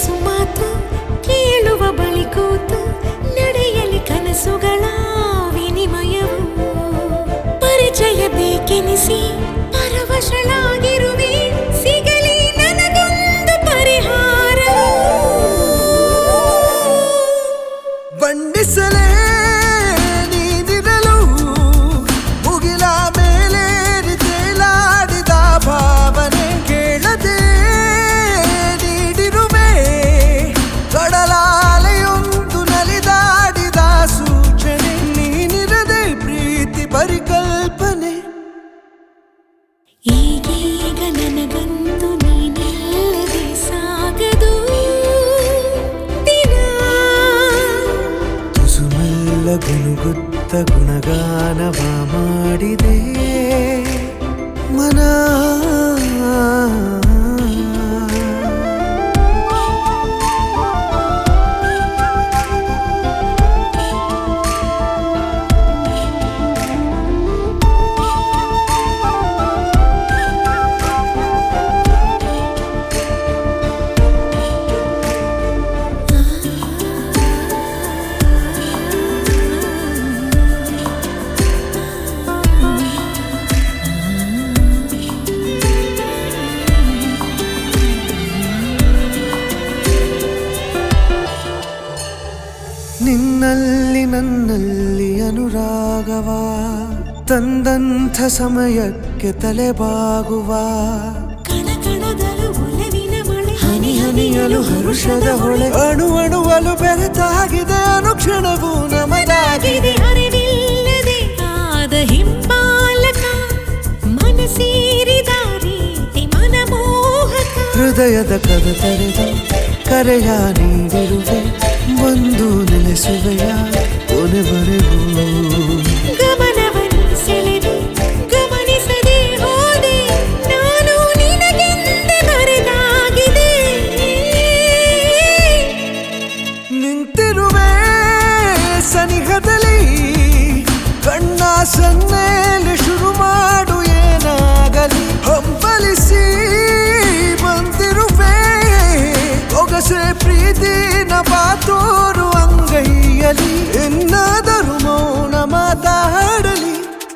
ತುಸು ಮಾತು ಕೇಳುವ ಬಳಿ ಕೂತು ನಡೆಯಲಿ ಕನಸುಗಳ ವಿನಿಮಯವು ಪರಿಚಯ ಬೇಕೆನಿಸಿ ಪರವಶಳಾಗಿರುವೆ ಸಿಗಲಿ ನನಗೊಂದು ಪರಿಹಾರ ಬಣ್ಣಿಸಲೇ ನೀನಿರಲು ಮುಗಿಲ ಮೇಲೆ ತೇಲಾಡಿದ ಭಾವನೆ ಕೇಳದೆ ನೀಡಿರುವೆ ಕಡಲಾಲೆಯೊಂದು ನಲಿದಾಡಿದ ಸೂಚನೆ ನೀನಿರದೆ ಪ್ರೀತಿ ಪರಿಕಲ್ಪನೆ ಈಗೀಗ ನನಗಂತೂ ನೀನಿಲ್ಲದೆ ಸಾಗದು ದಿನ ತುಸುಮೆಲ್ಲ ಗುನುಗುತ್ತ ಗುಣಗಾನವ ಮಾಡಿದೆ ಮನ ನಿನ್ನಲ್ಲಿ ನನ್ನಲ್ಲಿ ಅನುರಾಗವ ತಂದಂಥ ಸಮಯಕ್ಕೆ ತಲೆಬಾಗುವ ಕಣಕಣದಲು ಒಲವಿನ ಮಳೆ ಹನಿ ಹನಿಯಲು ಹರುಷದ ಹೊಳೆ ಅಣು ಅಣುವಲು ಬೆರೆತಾಗಿದೆ ಅನುಕ್ಷಣವು ನಮದಾಗಿದೆ ಆಗಿದೆ ಅರಿವಿಲ್ಲದೆ ಆದ ಹಿಂಪಾಲಕ ಮನಸೇರಿದ ರೀತಿ ಮನಮೋಹಕ ಹೃದಯದ ಕದ ತೆರೆದು ಕರೆಯ ನೀಡಿರುವೆ ಒಂದು ನೆಲೆಸುವೆಯ ಕೊನೆವರೆಗೂ ಗಮನವನ್ನು ಸೆಳೆದು ಗಮನಿಸದೆ ಹೋದೆ ನಾನು ನಿನಗೆಂದೇ ಬರೆದಾಗಿದೆ ನಿಂತಿರುವೆ ಸನಿಹದಲ್ಲಿ ಕಣ್ಣ ಸನ್ನೆಯಲ್ಲಿ ಶುರು ಮಾಡು ಏನಾಗಲಿ ಹಂಬಲಿಸಿ ಬಂದಿರುವೆ ಒಗಸೆ ಪ್ರೀತಿನ ಬಾತೋರು ಅಂಗೈಯಲಿ ಎನ್ನಾದರೂ ಮೌನ ಮಾತಾಡಲಿ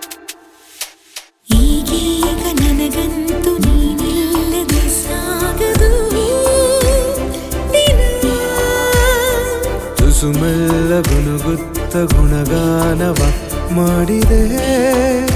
ಈಗೀಗ ನನಗಂತೂ ನೀನಿಲ್ಲದೆ ಸಾಗದು ದಿನ ತುಸುಮೆಲ್ಲ ಗುನುಗುತ್ತ ಗುಣಗಾನವ ಮಾಡಿದೆ